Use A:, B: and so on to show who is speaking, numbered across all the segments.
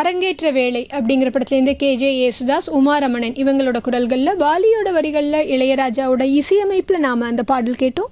A: அரங்கேற்ற வேலை அப்படிங்கிற படத்துலேருந்து கே ஜே யேசுதாஸ் உமா ரமணன் இவங்களோட குரல்களில் வாலியோட வரிகளில் இளையராஜாவோட இசையமைப்பில் நாம் அந்த பாடல் கேட்டோம்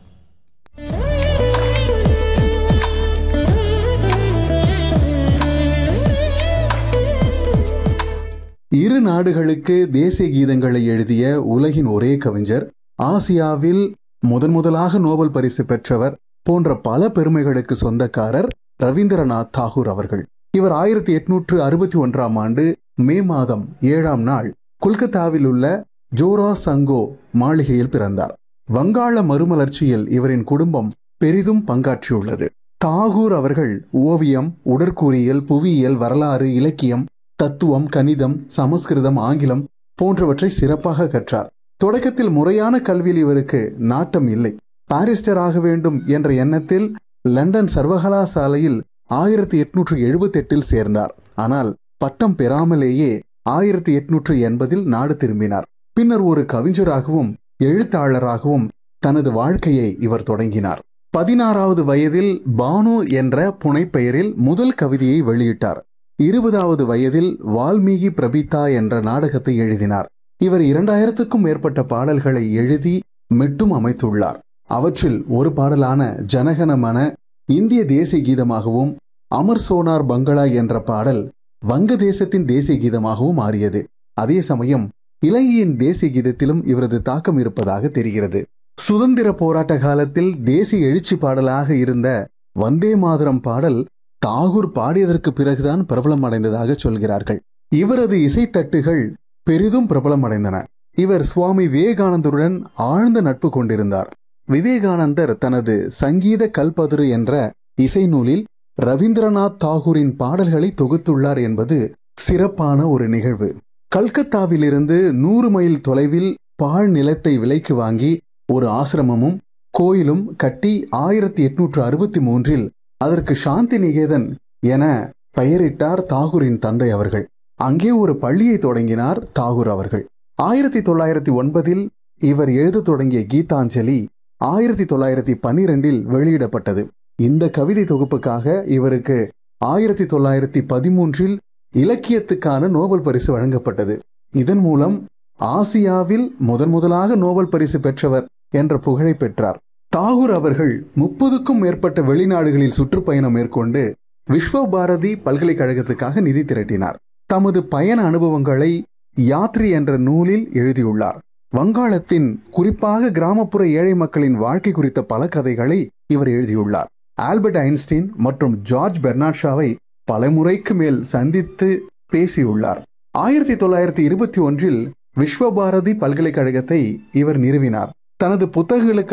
B: இரு நாடுகளுக்கு தேசிய கீதங்களை எழுதிய உலகின் ஒரே கவிஞர் ஆசியாவில் முதன் முதலாக நோபல் பரிசு பெற்றவர் போன்ற பல பெருமைகளுக்கு சொந்தக்காரர் ரவீந்திரநாத் தாகூர் அவர்கள் இவர் ஆயிரத்தி எட்நூற்று அறுபத்தி ஒன்றாம் ஆண்டு மே மாதம் ஏழாம் நாள் கொல்கத்தாவில் உள்ள ஜோரா சங்கோ மாளிகையில் பிறந்தார் வங்காள மறுமலர்ச்சியில் இவரின் குடும்பம் பெரிதும் பங்காற்றியுள்ளது தாகூர் அவர்கள் ஓவியம் உடற்கூறியல் புவியியல் வரலாறு இலக்கியம் தத்துவம் கணிதம் சமஸ்கிருதம் ஆங்கிலம் போன்றவற்றை சிறப்பாக கற்றார் தொடக்கத்தில் முறையான கல்வியில் இவருக்கு நாட்டம் இல்லை பாரிஸ்டர் ஆக வேண்டும் என்ற எண்ணத்தில் லண்டன் சர்வகலாசாலையில் ஆயிரத்தி எட்நூற்று எழுபத்தி எட்டில் சேர்ந்தார் ஆனால் பட்டம் பெறாமலேயே ஆயிரத்தி எட்நூற்று எண்பதில் நாடு திரும்பினார் பின்னர் ஒரு கவிஞராகவும் எழுத்தாளராகவும் தனது வாழ்க்கையை இவர் தொடங்கினார் பதினாறாவது வயதில் பானு என்ற புனைப்பெயரில் முதல் கவிதையை வெளியிட்டார் இருபதாவது வயதில் வால்மீகி பிரபிதா என்ற நாடகத்தை எழுதினார் இவர் இரண்டாயிரத்துக்கும் மேற்பட்ட பாடல்களை எழுதி மெட்டும் அமைத்துள்ளார் அவற்றில் ஒரு பாடலான ஜனகனமன இந்திய தேசிய கீதமாகவும் அமர் சோனார் பங்களா என்ற பாடல் வங்கதேசத்தின் தேசிய கீதமாகவும் மாறியது அதே சமயம் இலங்கையின் தேசிய கீதத்திலும் இவரது தாக்கம் இருப்பதாக தெரிகிறது சுதந்திர போராட்ட காலத்தில் தேசிய எழுச்சி பாடலாக இருந்த வந்தே மாதரம் பாடல் தாகூர் பாடியதற்கு பிறகுதான் பிரபலம் அடைந்ததாக சொல்கிறார்கள் இவரது இசைத்தட்டுகள் பெரிதும் பிரபலமடைந்தன இவர் சுவாமி விவேகானந்தருடன் ஆழ்ந்த நட்பு கொண்டிருந்தார் விவேகானந்தர் தனது சங்கீத கல்பதுரு என்ற இசை நூலில் ரவீந்திரநாத் தாகூரின் பாடல்களை தொகுத்துள்ளார் என்பது சிறப்பான ஒரு நிகழ்வு கல்கத்தாவிலிருந்து நூறு மைல் தொலைவில் பாழ் நிலத்தை விலைக்கு வாங்கி ஒரு ஆசிரமமும் கோயிலும் கட்டி ஆயிரத்தி எட்நூற்று அறுபத்தி மூன்றில் அதற்கு சாந்தி நிகேதன் என பெயரிட்டார் தாகூரின் தந்தை அவர்கள் அங்கே ஒரு பள்ளியை தொடங்கினார் தாகூர் அவர்கள் ஆயிரத்தி தொள்ளாயிரத்தி ஒன்பதில் இவர் எழுத தொடங்கிய கீதாஞ்சலி ஆயிரத்தி தொள்ளாயிரத்தி பன்னிரெண்டில் வெளியிடப்பட்டது இந்த கவிதை தொகுப்புக்காக இவருக்கு ஆயிரத்தி தொள்ளாயிரத்தி பதிமூன்றில் இலக்கியத்துக்கான நோபல் பரிசு வழங்கப்பட்டது இதன் மூலம் ஆசியாவில் முதன் முதலாக நோபல் பரிசு பெற்றவர் என்ற புகழை பெற்றார் தாகூர் அவர்கள் முப்பதுக்கும் மேற்பட்ட வெளிநாடுகளில் சுற்றுப்பயணம் மேற்கொண்டு விஸ்வ பாரதி பல்கலைக்கழகத்துக்காக நிதி திரட்டினார் தமது பயண அனுபவங்களை யாத்ரி என்ற நூலில் எழுதியுள்ளார் வங்காளத்தின் குறிப்பாக கிராமப்புற ஏழை மக்களின் வாழ்க்கை குறித்த பல கதைகளை இவர் எழுதியுள்ளார் ஆல்பர்ட் ஐன்ஸ்டீன் மற்றும் ஜார்ஜ் பெர்னாட்ஷாவை பல முறைக்கு மேல் சந்தித்து பேசியுள்ளார் ஆயிரத்தி தொள்ளாயிரத்தி இருபத்தி ஒன்றில் விஸ்வபாரதி பல்கலைக்கழகத்தை இவர் நிறுவினார் தனது புத்தகங்களுக்காக